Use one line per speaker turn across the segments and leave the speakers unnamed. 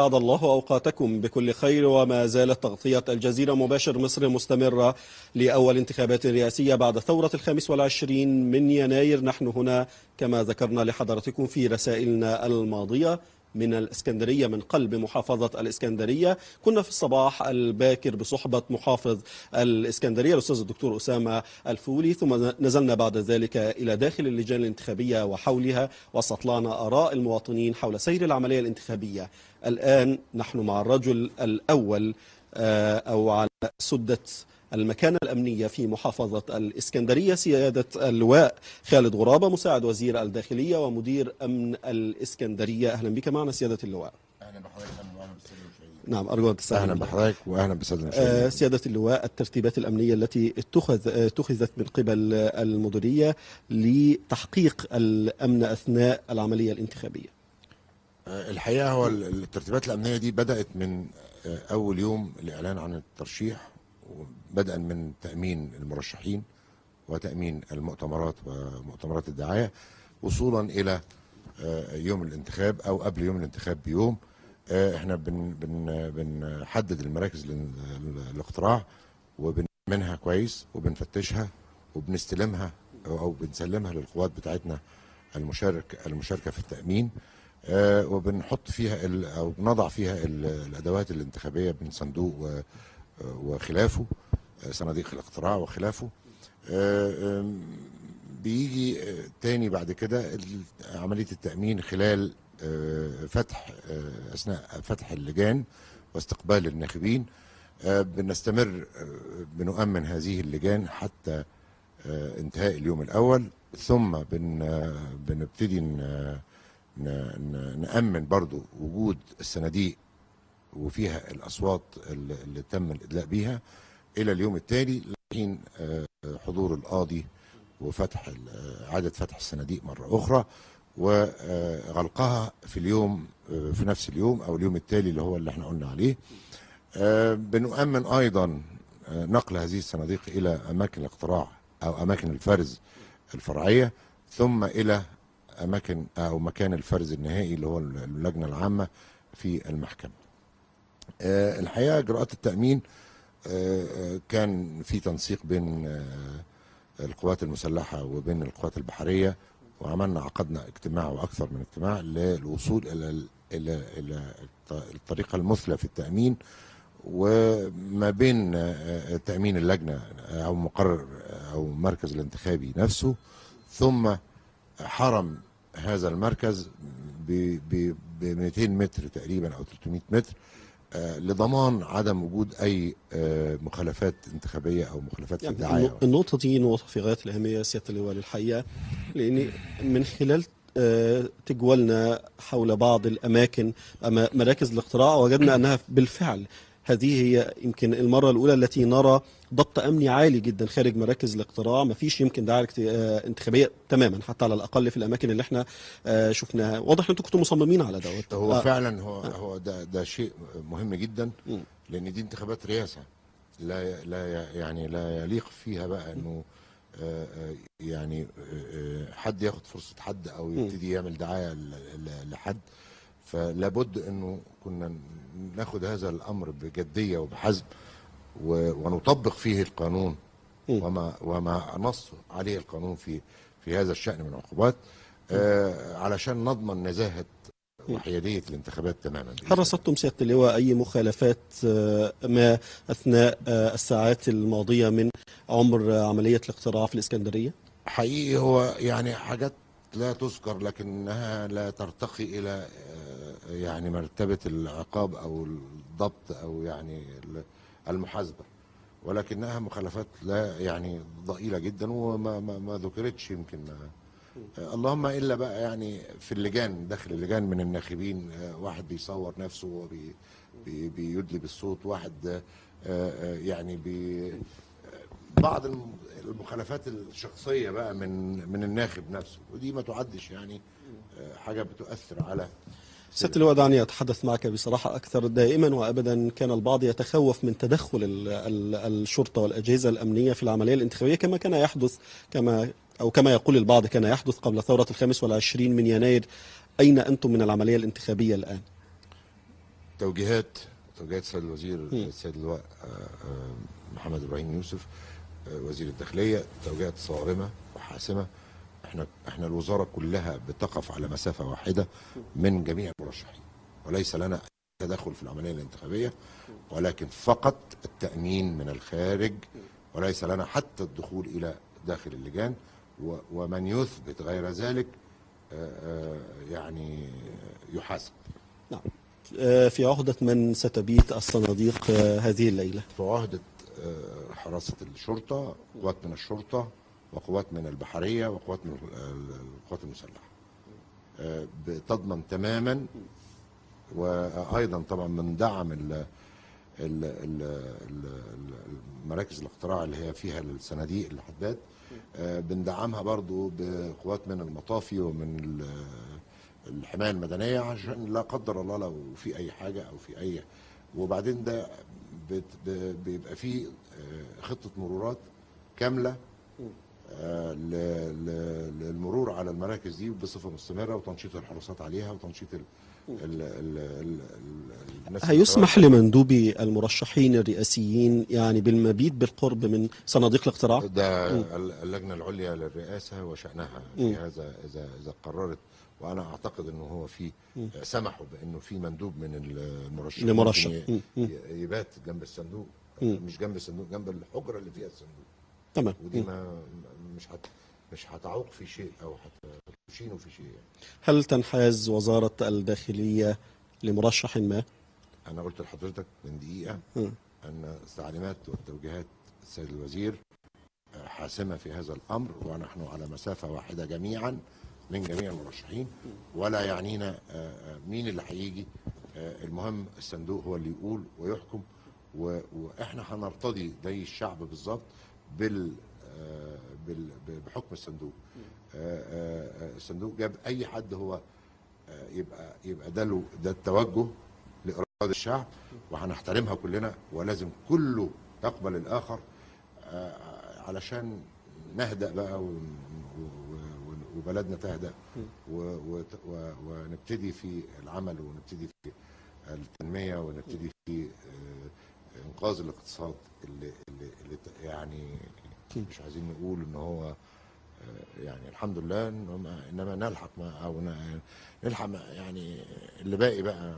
أسعد الله أوقاتكم بكل خير وما زالت تغطية الجزيرة مباشر مصر مستمرة لأول انتخابات رئاسية بعد ثورة الخامس والعشرين من يناير نحن هنا كما ذكرنا لحضراتكم في رسائلنا الماضية من الإسكندرية من قلب محافظة الإسكندرية كنا في الصباح الباكر بصحبة محافظ الإسكندرية الأستاذ الدكتور أسامة الفولي ثم نزلنا بعد ذلك إلى داخل اللجان الانتخابية وحولها واستطلعنا آراء المواطنين حول سير العملية الانتخابية الآن نحن مع الرجل الأول أو على سدة المكانة الأمنية في محافظة الإسكندرية سيادة اللواء خالد غرابة مساعد وزير الداخلية ومدير أمن الإسكندرية أهلا بك معنا سيادة اللواء
اهلا بحضرتك واهلا بالساده المشاهدين
نعم أرجو أن تستعين
اهلا بحضرتك واهلا بالساده
آه،
المشاهدين
سيادة اللواء الترتيبات الأمنية التي اتخذ اتخذت من قبل المديرية لتحقيق الأمن أثناء العملية الانتخابية
آه، الحقيقه هو ال- الترتيبات الامنيه دي بدات من آه، اول يوم الاعلان عن الترشيح بدءا من تامين المرشحين وتامين المؤتمرات ومؤتمرات الدعايه وصولا الى آه، يوم الانتخاب او قبل يوم الانتخاب بيوم آه، احنا بن بن بنحدد المراكز لل- الاقتراع وبنمنها كويس وبنفتشها وبنستلمها او بنسلمها للقوات بتاعتنا المشارك المشاركه في التامين آه، وبنحط فيها ال- او بنضع فيها ال- الادوات الانتخابيه من صندوق و- وخلافه آه، صناديق الاقتراع وخلافه آه، آم، بيجي آه، تاني بعد كده ال- عمليه التامين خلال آه، فتح آه، اثناء فتح اللجان واستقبال الناخبين آه، بنستمر آه، بنؤمن هذه اللجان حتى آه، انتهاء اليوم الاول ثم بن آه، بنبتدي ن- ن- ن- نأمن برضو وجود الصناديق وفيها الأصوات اللي اللي تم الإدلاء بيها إلى اليوم التالي لحين آه، حضور القاضي وفتح ال- آه، إعادة فتح الصناديق مرة أخرى وغلقها في اليوم آه، في نفس اليوم أو اليوم التالي اللي هو اللي احنا قلنا عليه آه، بنؤمن أيضا آه، نقل هذه الصناديق إلى أماكن الاقتراع أو أماكن الفرز الفرعية ثم إلى اماكن او مكان الفرز النهائي اللي هو اللجنه العامه في المحكمه. آه، الحقيقه اجراءات التامين آه، آه، كان في تنسيق بين آه، القوات المسلحه وبين القوات البحريه وعملنا عقدنا اجتماع واكثر من اجتماع للوصول الى ال- الى الى الط- الطريقه المثلى في التامين وما بين آه، تامين اللجنه او مقرر او مركز الانتخابي نفسه ثم حرم هذا المركز ب ب 200 متر تقريبا او 300 متر آه، لضمان عدم وجود اي آه، مخالفات انتخابيه او مخالفات في
يعني
الدعايه
النو- النقطة دي نقطة في غاية الأهمية سيادة اللواء للحقيقة لأن من خلال آه، تجوالنا حول بعض الأماكن أما- مراكز الاقتراع وجدنا أنها بالفعل هذه هي يمكن المرة الأولى التي نرى ضبط أمني عالي جدا خارج مراكز الاقتراع ما فيش يمكن دعاية اكت- آه، انتخابية تماما حتى على الأقل في الأماكن اللي احنا آه، شفناها واضح أن أنتم كنتوا مصممين على دوت
هو
آه،
فعلا هو هو ده ده شيء مهم جدا
مم.
لان دي انتخابات رئاسه لا لا يعني لا يليق فيها بقى انه آه، آه، يعني آه، آه، حد ياخد فرصه حد او يبتدي يعمل دعايه ل- ل- لحد فلابد انه كنا ناخد هذا الامر بجديه وبحزم و- ونطبق فيه القانون
مم.
وما وما نص عليه القانون في في هذا الشان من العقوبات آه علشان نضمن نزاهه وحياديه الانتخابات تماما بإذن
هل
الله.
رصدتم سيادة اللواء أي مخالفات آه، ما أثناء آه، الساعات الماضية من عمر آه، عملية الاقتراع في الإسكندرية؟
حقيقي هو يعني حاجات لا تذكر لكنها لا ترتقي الى آه، يعني مرتبه العقاب او الضبط او يعني ال- المحاسبه ولكنها مخالفات لا يعني ضئيله جدا وما ما, ما ذكرتش يمكن ما آه، اللهم الا بقى يعني في اللجان داخل اللجان من الناخبين آه، واحد بيصور نفسه وبي بي بيدلي بالصوت واحد آه، آه، يعني بي بعض الم- المخالفات الشخصيه بقى من من الناخب نفسه ودي ما تعدش يعني آه، حاجه بتؤثر على
سيادة اللواء دعني أتحدث معك بصراحة أكثر دائما وأبدا كان البعض يتخوف من تدخل ال ال الشرطة والأجهزة الأمنية في العملية الانتخابية كما كان يحدث كما أو كما يقول البعض كان يحدث قبل ثورة الخامس والعشرين من يناير أين أنتم من العملية الانتخابية الآن؟
توجيهات توجيهات السيد الوزير السيد اللواء آه، آه، محمد ابراهيم يوسف آه، وزير الداخليه توجيهات صارمه وحاسمه احنا احنا الوزاره كلها بتقف على مسافه واحده من جميع المرشحين وليس لنا أي تدخل في العمليه الانتخابيه ولكن فقط التامين من الخارج وليس لنا حتى الدخول الى داخل اللجان و- ومن يثبت غير ذلك آه، آه، يعني يحاسب
نعم آه، في عهدة من ستبيت الصناديق آه، هذه الليلة
في عهدة آه، حراسة الشرطة قوات من الشرطة وقوات من البحرية وقوات من ال- ال- القوات المسلحة آه، بتضمن تماما وأيضا طبعا من دعم ال ال ال ال مراكز الاقتراع اللي هي فيها الصناديق الحداد آه، بندعمها برضو بقوات من المطافي ومن ال- الحمايه المدنيه عشان لا قدر الله لو في اي حاجه او في اي وبعدين ده بت- ب- بيبقى فيه آه، خطه مرورات كامله آه، ل- ل- للمرور على المراكز دي بصفه مستمره وتنشيط الحراسات عليها وتنشيط ال ال ال ال ال الناس
هيسمح لمندوبي المرشحين الرئاسيين يعني بالمبيت بالقرب من صناديق الاقتراع
ده ال- اللجنه العليا للرئاسه وشانها في هذا اذا اذا قررت وانا اعتقد انه هو في سمحوا بانه في مندوب من المرشحين
لمرشح.
ممكن ي-
مم.
ي- يبات جنب الصندوق
مم.
مش جنب الصندوق جنب الحجره اللي فيها الصندوق
تمام
ودي ما مش هت مش هتعوق في شيء او هتشينه في شيء يعني.
هل تنحاز وزارة الداخلية لمرشح ما؟
انا قلت لحضرتك من دقيقه
مم.
ان التعليمات والتوجيهات السيد الوزير آه، حاسمه في هذا الامر ونحن على مسافه واحده جميعا من جميع المرشحين ولا يعنينا آه، آه، مين اللي هيجي آه، المهم الصندوق هو اللي يقول ويحكم و- واحنا هنرتضي زي الشعب بالظبط بال آه، بال- بحكم الصندوق آه، آه، آه، الصندوق جاب اي حد هو آه، يبقى يبقى ده له ده التوجه لاراده الشعب وهنحترمها كلنا ولازم كله يقبل الاخر آه، علشان نهدأ بقى ون- و- و- وبلدنا تهدأ و- وت- و- ونبتدي في العمل ونبتدي في التنمية ونبتدي في آه، إنقاذ الاقتصاد اللي, اللي, اللي ت- يعني مش عايزين نقول إن هو آه، يعني الحمد لله إنما, إنما نلحق ما أو ن- نلحق ما- يعني اللي باقي بقى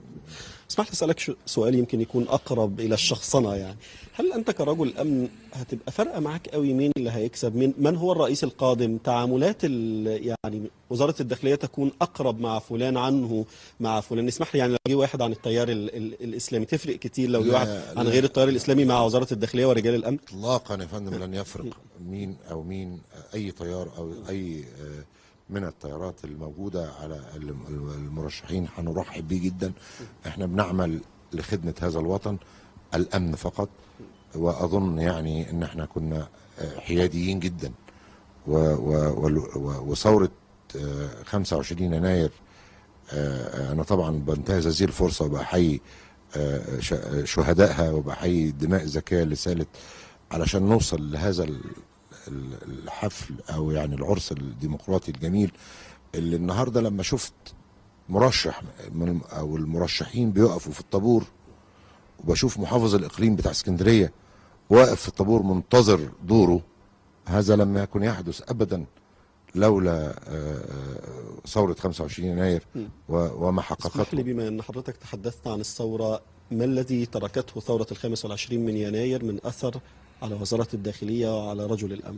اسمح لي اسالك شو- سؤال يمكن يكون اقرب الى الشخصنه يعني هل انت كرجل امن هتبقى فارقه معاك قوي مين اللي هيكسب مين من هو الرئيس القادم تعاملات ال- يعني وزاره الداخليه تكون اقرب مع فلان عنه مع فلان اسمح لي يعني لو جه واحد عن التيار ال ال الاسلامي تفرق كتير لو جه
لا،
واحد عن
لا.
غير التيار الاسلامي مع وزاره الداخليه ورجال الامن
اطلاقا يا فندم لن يفرق مين او مين اي طيار او اي آه، من الطيارات الموجوده على الم- المرشحين هنرحب بيه جدا احنا بنعمل لخدمه هذا الوطن الامن فقط واظن يعني ان احنا كنا آه، حياديين جدا و- و- وال- و- وثوره آه، 25 يناير آه، انا طبعا بنتهز هذه الفرصه وبحيي آه، ش- شهدائها وبحيي الدماء الزكيه اللي سالت علشان نوصل لهذا ال- ال- الحفل او يعني العرس الديمقراطي الجميل اللي النهارده لما شفت مرشح من او المرشحين بيقفوا في الطابور وبشوف محافظ الاقليم بتاع اسكندريه واقف في الطابور منتظر دوره هذا لم يكن يحدث ابدا لولا آه، آه، ثوره 25 يناير و- وما
اسمح لي
حققته
بما ان حضرتك تحدثت عن الثوره ما الذي تركته ثوره الخامس والعشرين من يناير من اثر على وزاره الداخليه وعلى رجل الامن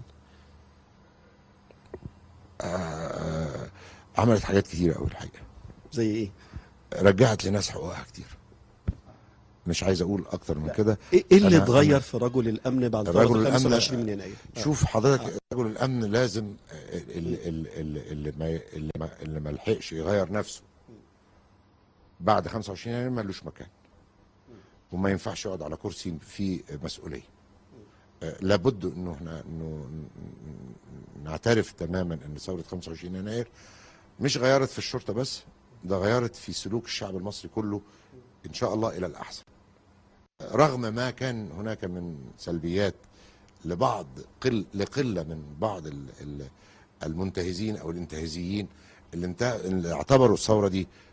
آه، عملت حاجات كتيره قوي الحقيقه
زي ايه
رجعت لناس حقوقها كتير مش عايز اقول اكتر من كده
ايه إيه اللي
أنا-
اتغير
أنا-
في رجل الامن بعد
الرجل
ثوره الخامس
الأمن-
والعشرين من يناير آه.
شوف حضرتك رجل الامن لازم اللي, اللي, اللي, ما اللي ما اللي ما لحقش يغير نفسه بعد 25 يناير ملوش مكان وما ينفعش يقعد على كرسي فيه مسؤوليه آه، لابد انه احنا انه ن- نعترف تماما ان ثوره 25 يناير مش غيرت في الشرطه بس ده غيرت في سلوك الشعب المصري كله ان شاء الله الى الاحسن رغم ما كان هناك من سلبيات لبعض قل لقله من بعض ال- ال- المنتهزين او الانتهازيين اللي, انت... اللي اعتبروا الثوره دي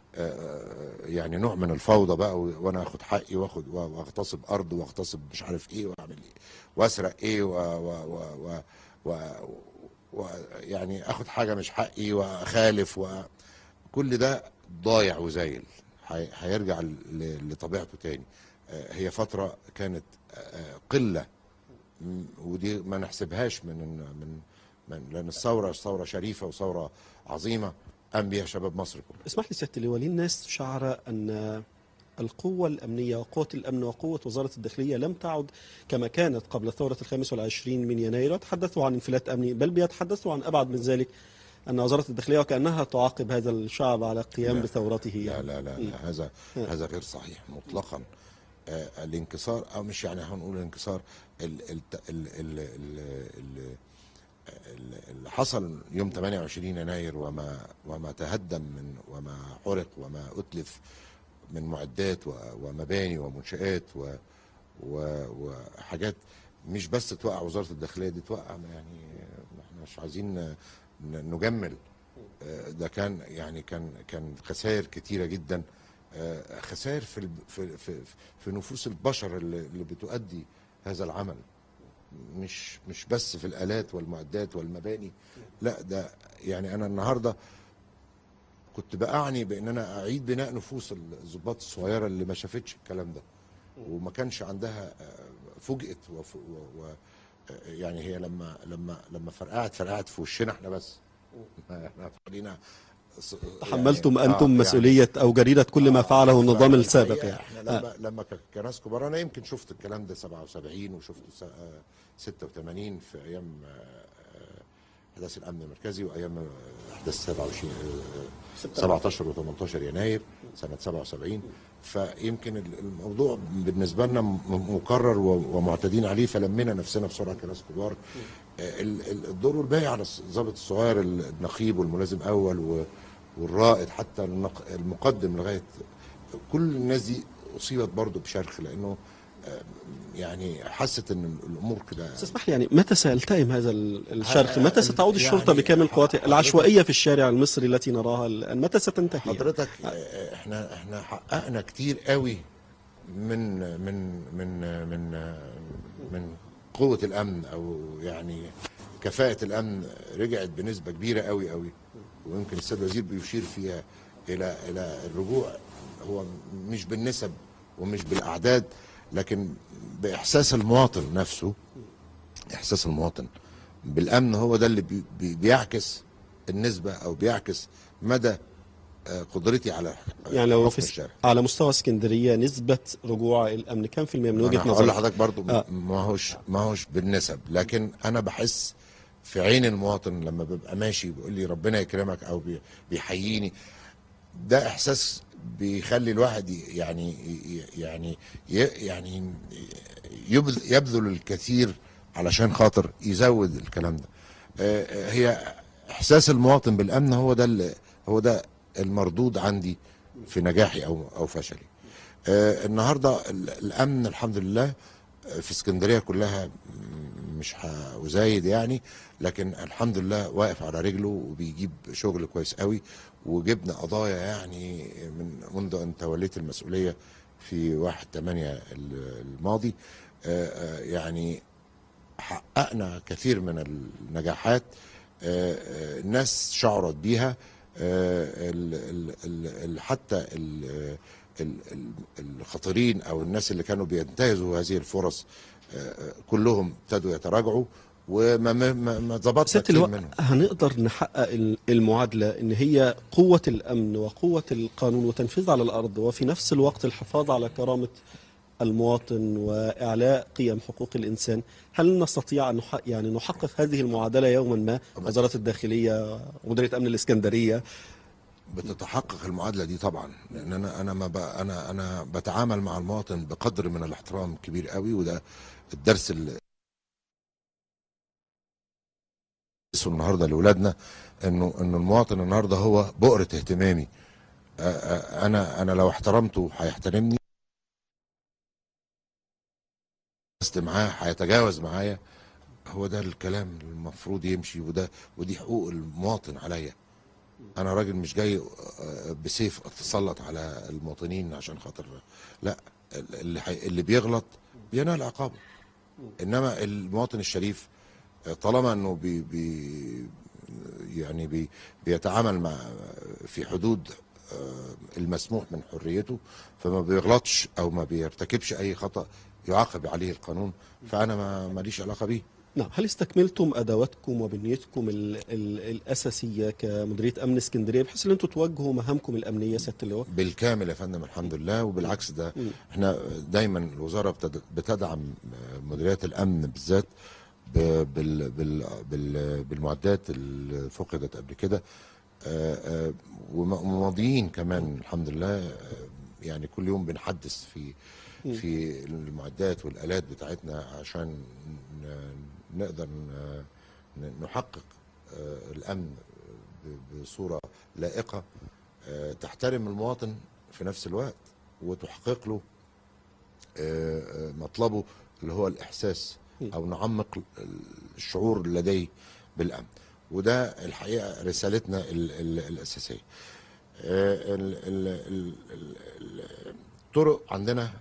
آه، يعني نوع من الفوضى بقى و- وانا اخد حقي واخد و- واغتصب ارض واغتصب مش عارف ايه واعمل ايه واسرق ايه و, و, و, و, و, و يعني اخد حاجه مش حقي واخالف وكل ده ضايع وزايل هي- هيرجع ل- لطبيعته تاني آه، هي فتره كانت آه، قله م- ودي ما نحسبهاش من من من لان الثوره ثوره شريفه وثوره عظيمه قام بيها شباب مصر كله
اسمح لي سياده اللواء ليه الناس شعر ان القوة الأمنية وقوة الأمن وقوة وزارة الداخلية لم تعد كما كانت قبل ثورة الخامس والعشرين من يناير يتحدثوا عن انفلات أمني بل بيتحدثوا عن أبعد من ذلك أن وزارة الداخلية وكأنها تعاقب هذا الشعب على قيام
لا.
بثورته
لا
يعني.
لا لا, لا هذا هذا غير صحيح مطلقا آه الانكسار او مش يعني هنقول الانكسار ال- ال- ال- ال- ال- ال- ال- اللي حصل يوم 28 يناير وما وما تهدم من وما حرق وما اتلف من معدات و- ومباني ومنشآت و و- وحاجات مش بس توقع وزارة الداخلية دي توقع يعني احنا مش عايزين ن- نجمل آه، ده كان يعني كان كان خسائر كتيرة جدا آه، خسائر في الب- في في في نفوس البشر اللي اللي بتؤدي هذا العمل مش مش بس في الآلات والمعدات والمباني لا ده يعني أنا النهارده كنت بأعني بأن أنا أعيد بناء نفوس الضباط الصغيرة اللي ما شافتش الكلام ده وما كانش عندها آه، فوجئت وف- و و آه، يعني هي لما لما لما فرقعت فرقعت في وشنا احنا بس احنا خلينا ص-
تحملتم
يعني- آه،
أنتم
يعني-
مسؤولية أو جريدة كل ما فعله النظام
فالحقيقة
السابق يعني.
احنا لما لما ك- كناس كبار انا يمكن شفت الكلام ده 77 وشفته س- آه، 86 في ايام آه، آه، احداث الامن المركزي وايام آه، احداث 27 آه، 17 و18 يناير سنه 77 فيمكن ال- الموضوع بالنسبه لنا م- مكرر و- ومعتادين عليه فلمينا نفسنا بسرعه كناس كبار آه، ال- ال- الدور الباقي على الص- الضابط الصغير النقيب والملازم اول و- والرائد حتى النق- المقدم لغايه كل الناس دي اصيبت برضه بشرخ لانه آه، يعني حست ان الامور كده
بس اسمح لي يعني متى سيلتئم هذا ال- الشرخ؟
ه-
متى ستعود
يعني
الشرطة بكامل قواتها؟
حضرتك-
العشوائية في الشارع المصري التي نراها الآن متى ستنتهي؟
حضرتك آه، احنا احنا حققنا كتير قوي من من من من آه، من قوة الأمن أو يعني كفاءة الأمن رجعت بنسبة كبيرة قوي قوي ويمكن السيد الوزير بيشير فيها إلى إلى الرجوع هو مش بالنسب ومش بالأعداد لكن بإحساس المواطن نفسه إحساس المواطن بالأمن هو ده اللي بي- بي- بيعكس النسبة أو بيعكس مدى آه، قدرتي على
يعني لو
حكم
في
الشارع
على مستوى اسكندرية نسبة رجوع الأمن كم في المية من
انا
وجهة
هقول
نظرك؟
لحضرتك برضو
آه.
ما هوش ما هوش بالنسب لكن انا بحس في عين المواطن لما ببقى ماشي بيقول لي ربنا يكرمك او بي- بيحييني ده احساس بيخلي الواحد ي- يعني ي- يعني ي- يعني يبذ- يبذل الكثير علشان خاطر يزود الكلام ده آه، آه، هي احساس المواطن بالامن هو ده ال- هو ده المردود عندي في نجاحي او او فشلي آه، النهارده ال- الامن الحمد لله آه، في اسكندريه كلها م- مش هزايد يعني لكن الحمد لله واقف على رجله وبيجيب شغل كويس قوي وجبنا قضايا يعني من منذ ان توليت المسؤوليه في 1 8 الماضي آه، آه، يعني حققنا كثير من النجاحات آه، آه، الناس شعرت بيها آه، ال- ال- ال- ال- حتى ال- ال- ال- الخطيرين او الناس اللي كانوا بينتهزوا هذه الفرص آه، آه، كلهم ابتدوا يتراجعوا وما ما ما ما ظبطنا
ست
كتير
اللواء
منهم
هنقدر نحقق ال- المعادلة ان هي قوة الامن وقوة القانون وتنفيذ على الارض وفي نفس الوقت الحفاظ على كرامة المواطن واعلاء قيم حقوق الانسان هل نستطيع ان نحقق يعني نحقق هذه المعادلة يوما ما وزارة الداخلية ومديرية امن الاسكندرية
بتتحقق المعادله دي طبعا لان انا انا ما ب... انا انا بتعامل مع المواطن بقدر من الاحترام كبير قوي وده الدرس اللي النهارده لاولادنا انه انه المواطن النهارده هو بؤره اهتمامي آه، آه، انا انا لو احترمته هيحترمني جلست معاه هيتجاوز معايا هو ده الكلام المفروض يمشي وده ودي حقوق المواطن عليا انا راجل مش جاي آه، بسيف اتسلط على المواطنين عشان خاطر لا اللي حي... اللي بيغلط بينال عقابه انما المواطن الشريف آه، طالما انه بي... بي يعني بي... بيتعامل مع في حدود آه، المسموح من حريته فما بيغلطش او ما بيرتكبش اي خطأ يعاقب عليه القانون فانا ما ماليش علاقه بيه
نعم هل استكملتم ادواتكم وبنيتكم ال ال الاساسيه كمديريه امن اسكندريه بحيث ان انتم تواجهوا مهامكم الامنيه سياده اللواء؟
بالكامل يا فندم الحمد لله وبالعكس ده احنا دايما الوزاره بتد- بتدعم مديريات الامن بالذات ب- بال بال بال بالمعدات اللي فقدت قبل كده آه، آه، وم- وماضيين كمان الحمد لله آه، يعني كل يوم بنحدث في في المعدات والالات بتاعتنا عشان ن- نقدر ن- ن- نحقق آه، الامن ب- بصوره لائقه آه، تحترم المواطن في نفس الوقت وتحقق له آه، آه، مطلبه اللي هو الإحساس أو نعمق الشعور لديه بالأمن وده الحقيقة رسالتنا ال- ال- الأساسية آه، ال- ال- ال- ال- الطرق عندنا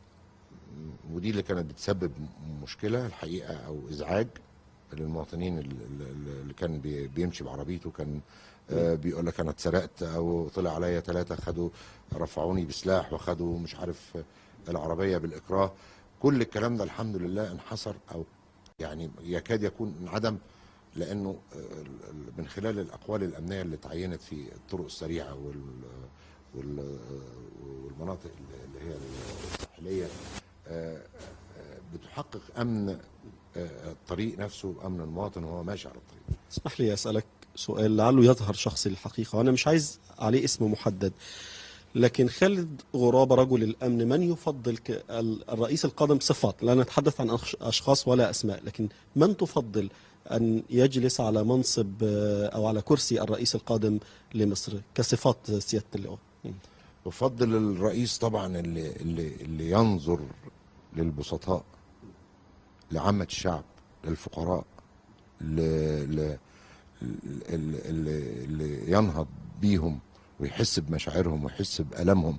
ودي اللي كانت بتسبب مشكلة الحقيقة أو إزعاج للمواطنين ال- ال- اللي كان بي- بيمشي بعربيته كان آه، بيقول لك انا اتسرقت او طلع عليا ثلاثه خدوا رفعوني بسلاح وخدوا مش عارف العربيه بالاكراه كل الكلام ده الحمد لله انحصر او يعني يكاد يكون انعدم لانه آه، ال- ال- من خلال الاقوال الامنيه اللي تعينت في الطرق السريعه وال وال- والمناطق اللي هي الساحليه آه، آه، بتحقق امن آه، الطريق نفسه وامن المواطن وهو ماشي على الطريق
اسمح لي اسالك سؤال لعله يظهر شخصي الحقيقه وانا مش عايز عليه اسم محدد لكن خالد غرابه رجل الامن من يفضل ك- ال- الرئيس القادم صفات لا نتحدث عن أخش- اشخاص ولا اسماء لكن من تفضل ان يجلس على منصب آه، او على كرسي الرئيس القادم لمصر كصفات سياده اللواء
بفضل الرئيس طبعا اللي اللي اللي ينظر للبسطاء لعامة الشعب للفقراء ل ل ال- اللي, اللي ينهض بيهم ويحس بمشاعرهم ويحس بألمهم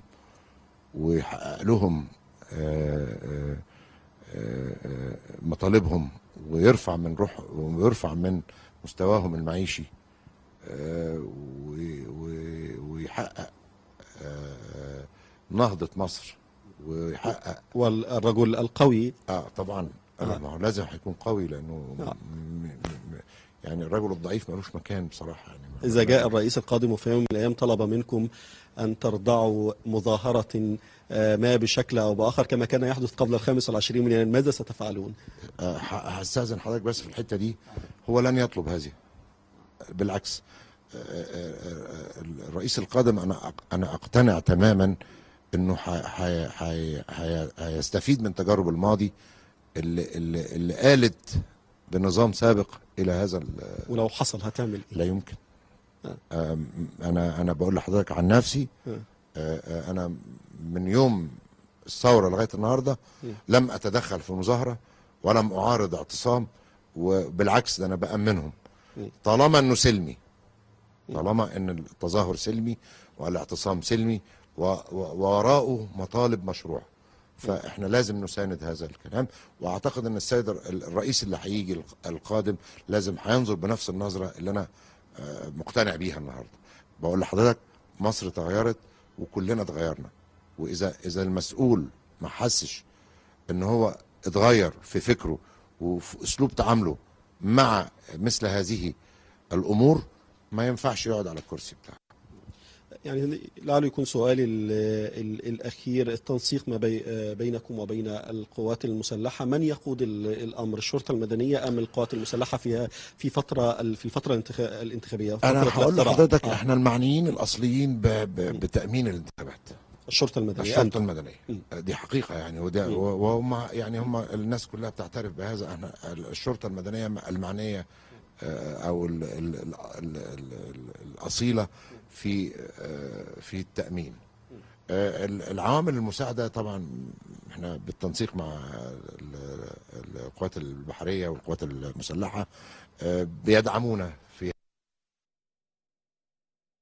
ويحقق لهم آه، آه، آه، آه، مطالبهم ويرفع من روح ويرفع من مستواهم المعيشي آه، و- و- ويحقق آه، نهضة مصر ويحقق
والرجل القوي
اه طبعا آه. ما هو لازم هيكون قوي لانه
آه.
م- م- م- يعني الرجل الضعيف ملوش مكان بصراحه يعني ما-
إذا جاء الرئيس القادم وفي يوم من الأيام طلب منكم أن ترضعوا مظاهرة آه، ما بشكل أو بآخر كما كان يحدث قبل الخامس والعشرين من يناير ماذا ستفعلون؟
آه، ه- هستاذن حضرتك بس في الحته دي هو لن يطلب هذه بالعكس آه، آه، آه، الرئيس القادم انا أق- انا اقتنع تماما انه ح- ح- ح- ح- هيستفيد من تجارب الماضي اللي اللي, اللي قالت بنظام سابق الى هذا ال-
ولو حصل هتعمل إيه؟
لا يمكن
آه.
آم، انا انا بقول لحضرتك عن نفسي
آه.
آه، آه، انا من يوم الثوره لغايه النهارده
مم.
لم اتدخل في مظاهره ولم اعارض اعتصام وبالعكس ده انا بامنهم
مم.
طالما انه سلمي طالما ان التظاهر سلمي والاعتصام سلمي و- و- ووراءه مطالب مشروعه فاحنا لازم نساند هذا الكلام واعتقد ان السيد ال- الرئيس اللي هيجي الق- القادم لازم هينظر بنفس النظره اللي انا آه، مقتنع بيها النهارده بقول لحضرتك مصر تغيرت وكلنا اتغيرنا واذا اذا المسؤول ما حسش ان هو اتغير في فكره وفي اسلوب تعامله مع مثل هذه الامور ما ينفعش يقعد على الكرسي بتاعه
يعني لعله يكون سؤالي ال ال الأخير التنسيق ما بي آه، بينكم وبين القوات المسلحة من يقود ال- الأمر الشرطة المدنية أم القوات المسلحة فيها في فترة ال- في الفترة الانتخ- الانتخابية
انا
فترة
هقول
الاقتراع.
لحضرتك
آه،
احنا المعنيين الاصليين ب... ب... بتامين الانتخابات
الشرطة المدنية
الشرطه
أنتم.
المدنيه دي حقيقه يعني وده
مم.
وهم يعني هم الناس كلها بتعترف بهذا احنا الشرطه المدنيه المعنيه آه، او ال... ال... ال... ال... ال... الاصيله في آه، في التامين آه، ال- العوامل المساعده طبعا احنا بالتنسيق مع ال- القوات البحريه والقوات المسلحه آه، بيدعمونا في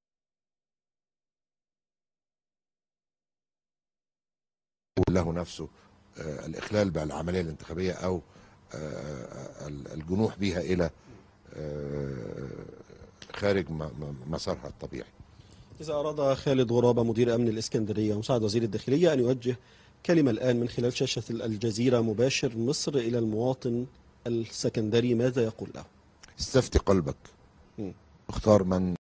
له نفسه آه، الإخلال بالعملية الانتخابية أو آه، الجنوح بها إلى آه، خارج م- م- مسارها الطبيعي
إذا أراد خالد غرابة مدير أمن الإسكندرية ومساعد وزير الداخلية أن يوجه كلمة الآن من خلال شاشة الجزيرة مباشر مصر إلى المواطن السكندري ماذا يقول له؟
استفتي قلبك
مم.
اختار من